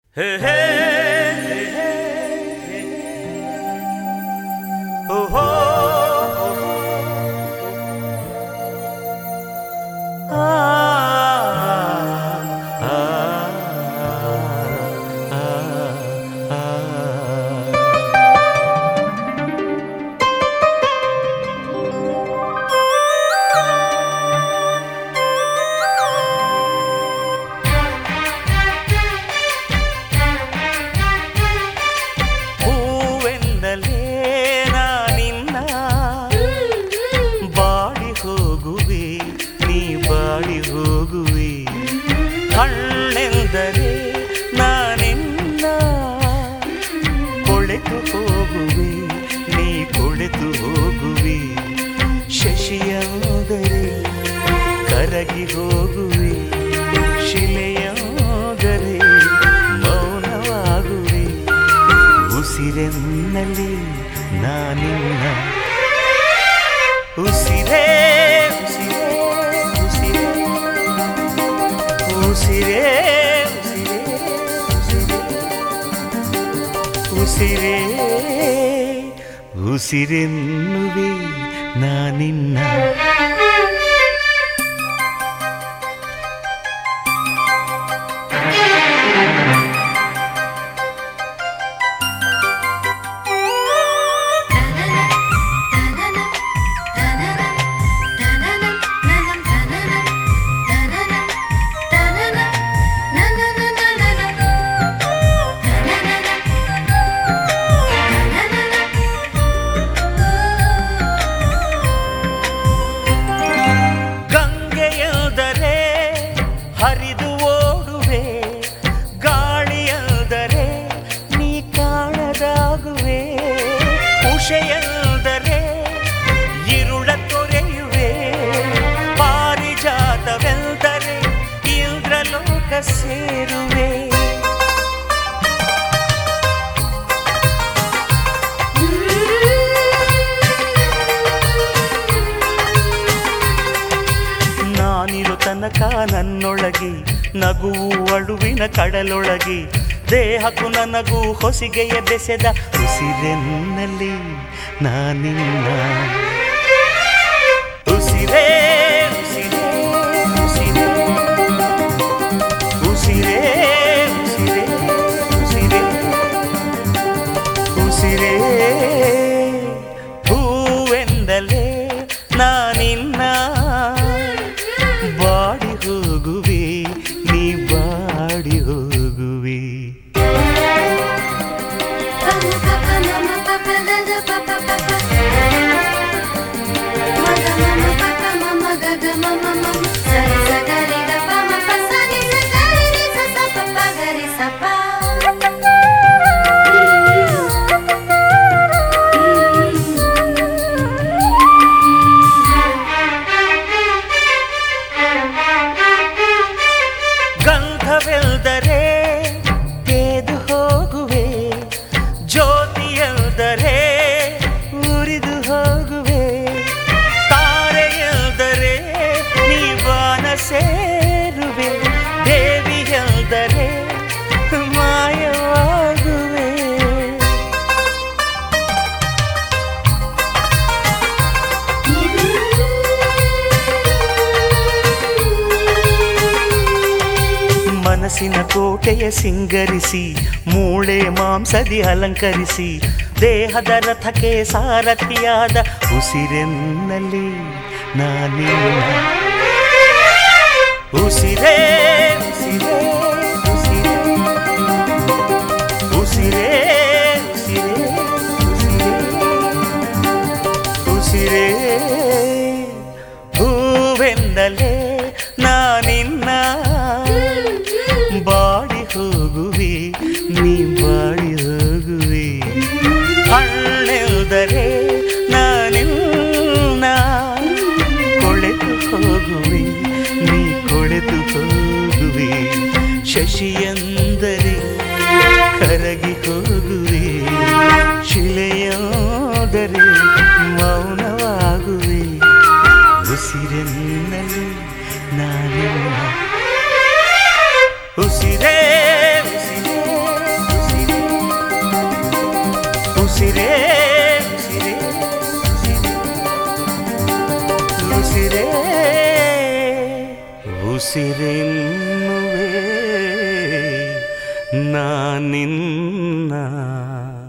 Hey, hey, hey, hey, Oh, oh, oh. Ah, ah, ah, ah. ಹೂವೆಂದಲೇ ನಾನಿನ್ನ body ಹೋಗುವೆ ನೀ body ಹೋಗುವೆ ಹಣ್ಣೆಂದರೆ ನಾನಿನ್ನ ಕೊಳೆತು ಹೋಗುವೆ ನೀ ಕೊಳೆತು ಹೋಗುವೆ ಶಶಿಯಾದರೆ ಕರಗಿ ಹೋಗುವೆ ಶಿಲೆಯಾದರೆ ಮೌನವಾಗುವೆ ಉಸಿರೆನ್ನಲಿ ನಾನಿನ್ನ ಉಸಿರೇ ಉಸಿರೇ ಉಸಿರೇ ಉಸಿರೇ ಉಸಿರೇ ಉಸಿರೇ ಉಸಿರೆನ್ನುವೆ ನಾನಿನ್ನ ಗಂಗೆಯೆಂದರೆ ಹರಿದು ಓಡುವೆ ಗಾಳಿಯೆಂದರೆ ನೀ ಕಾಣದಾಗುವೆ ಉಷೆಯೆಂದರೆ ಇರುಳ ತೊರೆಯುವೆ ಪಾರಿಜಾತವೆಂದರೆ ಇಂದ್ರಲೋಕ ಸೇರುವೆ ನಾನಿರು ತನಕ ನನ್ನೊಳಗೆ ನಗುವು ಅಳುವಿನ ಕಡಲೊಳಗೆ ದೇಹಕ್ಕೂ ನನಗೂ ಹೊಸಿಗೆಯ ಬೆಸೆದ ಉಸಿರೆನ್ನಲಿ ನಾನಿನ್ನ ಉಸಿರೇ ಉಸಿರೇ ಉಸಿರೇ ಉಸಿರೇ ಉಸಿರೇ ಉಸಿರೇ ಉಸಿರೇ ಹೂವೆಂದಲೇ ನಾನಿನ್ನ ಬಾಡಿ ಹೋಗುವೆ ನೀ ಬಾಡಿ ಹೋಗುವೆ ಗಂಧವೆಲ್ದರೆ ತೇದು ಹೋಗುವೆ ಜ್ಯೋತಿಯೆಲ್ದರೆ ಉರಿದು ಹೋಗುವೆ ತಾರೆಯೆಲ್ದರೆ ನೀವಾನ ಸೇರುವೆ ದೇವಿಯೆಲ್ದರೆ ಮಾಯವಾಗುವೆ ಮನಸ್ಸಿನ ಕೋಟೆಯ ಸಿಂಗರಿಸಿ ಮೂಳೆ ಮಾಂಸದಿ ಅಲಂಕರಿಸಿ ದೇಹದ ರಥಕ್ಕೆ ಸಾರಥಿಯಾದ ಉಸಿರೆನ್ನಲಿ ನಾನಿನ್ನ ಉಸಿರೇ ಉಸಿರೇ ಉಸಿರೇ ಉಸಿರೇ ಉಸಿರೇ ಉಸಿರೇ ಉಸಿರೇ ಹೂವೆಂದಲೇ ನಾನಿನ್ನ ಬಾಡಿ ಹೋಗುವೆ ನೀ ಬಾಡಿ ಹೋಗುವೆ ಹಣ್ಣೆಲ್ದರೆ ನಾನಿನ್ನ ಕೊಳೆತು ಹೋಗುವೆ ನೀ ಕೊಳೆತು ಹೋಗುವೆ ಶಶಿಯಂದರೆ ಕರಗಿ ಹೋಗುವೆ ಶಿಲೆಯಾದರೆ ಮೌನವಾಗುವೆ ಉಸಿರೆನ್ನಲು ನಾನಿನ್ನ ಉಸಿರೇ ಉಸಿರೇ ಉಸಿರೇ ಉಸಿರೇ ಉಸಿರೇ ಉಸಿರೆನ್ನುವೆ ನಾನಿನ್ನ